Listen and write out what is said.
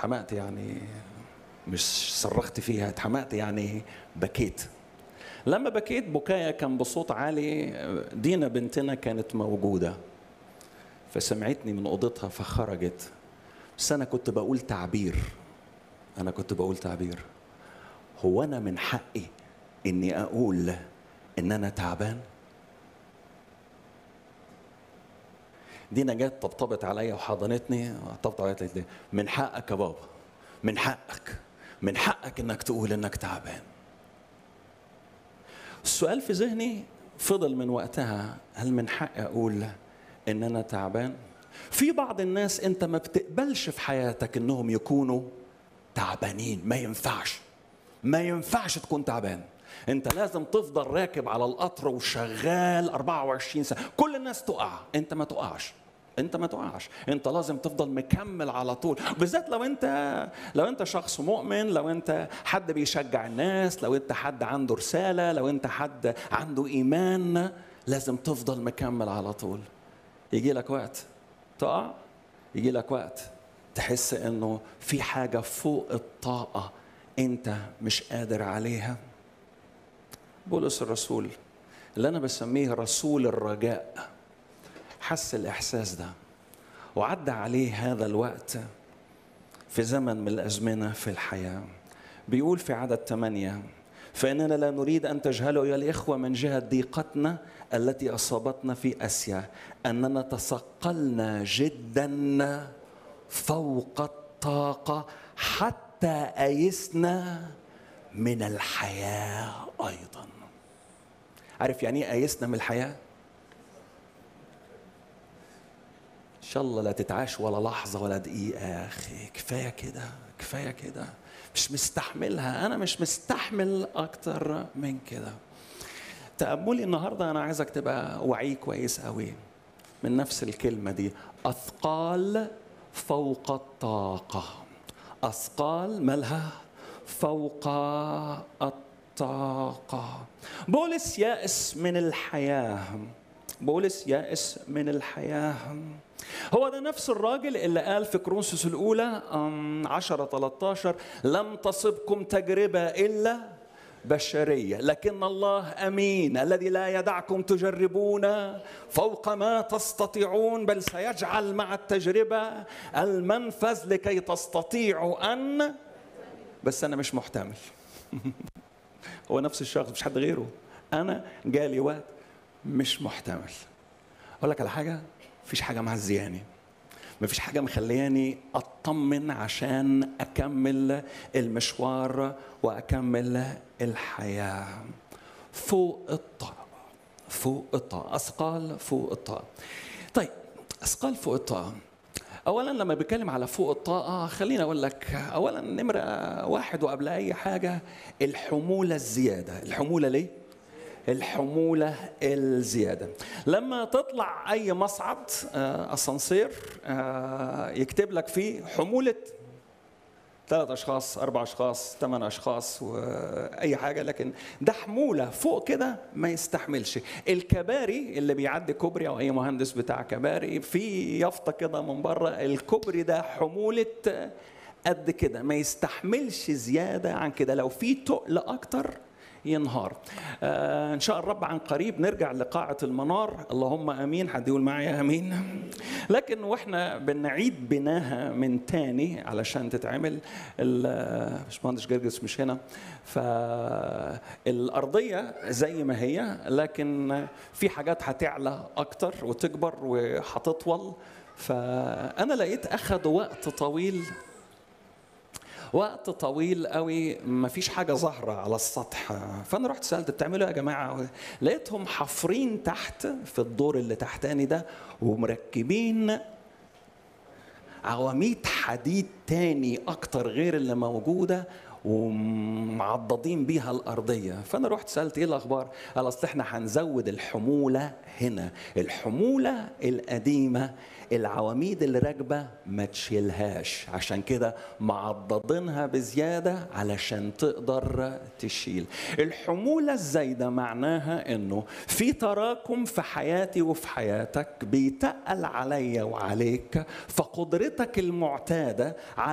اتحمقت يعني مش صرخت فيها اتحمقت يعني بكيت لما بكيت بكايا كان بصوت عالي دينا بنتنا كانت موجوده فسمعتني من اوضتها فخرجت بس انا كنت بقول تعبير انا كنت بقول تعبير هو انا من حقي اني اقول ان انا تعبان دينا جت طبطبت عليا وحضنتني طبطبت عليا قالت لي من حقك يا بابا من حقك من حقك انك تقول انك تعبان السؤال في ذهني فضل من وقتها هل من حقي اقول ان انا تعبان في بعض الناس انت ما بتقبلش في حياتك انهم يكونوا تعبانين ما ينفعش ما ينفعش تكون تعبان انت لازم تفضل راكب على القطر وشغال 24 ساعه كل الناس تقع انت ما تقعش انت ما تقعش انت لازم تفضل مكمل على طول بالذات لو انت لو انت شخص مؤمن لو انت حد بيشجع الناس لو انت حد عنده رساله لو انت حد عنده ايمان لازم تفضل مكمل على طول يجي لك وقت تقع يجي لك وقت تحس انه في حاجه فوق الطاقه انت مش قادر عليها بولس الرسول اللي انا بسميه رسول الرجاء حس الاحساس ده وعدى عليه هذا الوقت في زمن من الازمنه في الحياه بيقول في عدد ثمانيه فاننا لا نريد ان تجهلوا ايها الاخوه من جهه ضيقتنا التي اصابتنا في اسيا اننا تثقلنا جدا فوق الطاقه حتى ايسنا من الحياه ايضا عارف يعني ايه ايسنا من الحياه ان شاء الله لا تتعاش ولا لحظه ولا دقيقه يا اخي كفايه كده كفايه كده مش مستحملها انا مش مستحمل اكتر من كده تأملي النهارده انا عايزك تبقى وعي كويس قوي من نفس الكلمه دي اثقال فوق الطاقه اثقال مالها فوق الطاقه بولس يائس من الحياه بولس يائس من الحياه هو ده نفس الراجل اللي قال في كرونسوس الأولى 10 13 لم تصبكم تجربة إلا بشرية لكن الله أمين الذي لا يدعكم تجربون فوق ما تستطيعون بل سيجعل مع التجربة المنفذ لكي تستطيعوا أن بس أنا مش محتمل هو نفس الشخص مش حد غيره أنا جالي وقت مش محتمل أقول لك على حاجة مفيش حاجة معزياني مفيش حاجة مخلياني أطمن عشان أكمل المشوار وأكمل الحياة فوق الطاقة فوق الطاقة أثقال فوق الطاقة طيب أثقال فوق الطاقة اولا لما بيتكلم على فوق الطاقه خليني اقول لك اولا نمره واحد وقبل اي حاجه الحموله الزياده الحموله ليه الحمولة الزيادة لما تطلع أي مصعد أسانسير يكتب لك فيه حمولة ثلاث أشخاص أربع أشخاص ثمان أشخاص وأي حاجة لكن ده حمولة فوق كده ما يستحملش الكباري اللي بيعدي كوبري أو أي مهندس بتاع كباري في يافطة كده من بره الكوبري ده حمولة قد كده ما يستحملش زيادة عن كده لو في تقل أكتر ينهار آه ان شاء الرب عن قريب نرجع لقاعه المنار اللهم امين حد يقول معايا امين لكن واحنا بنعيد بناها من تاني علشان تتعمل باشمهندس جرجس مش هنا فالارضيه زي ما هي لكن في حاجات هتعلى اكتر وتكبر وهتطول فانا لقيت اخذ وقت طويل وقت طويل قوي ما فيش حاجة ظاهرة على السطح فأنا رحت سألت بتعملوا يا جماعة لقيتهم حافرين تحت في الدور اللي تحتاني ده ومركبين عواميد حديد تاني أكتر غير اللي موجودة ومعضدين بيها الأرضية فأنا رحت سألت إيه الأخبار قال أصل إحنا هنزود الحمولة هنا الحمولة القديمة العواميد اللي راكبة ما تشيلهاش عشان كده معضدينها بزيادة علشان تقدر تشيل الحمولة الزايدة معناها انه في تراكم في حياتي وفي حياتك بيتقل عليا وعليك فقدرتك المعتادة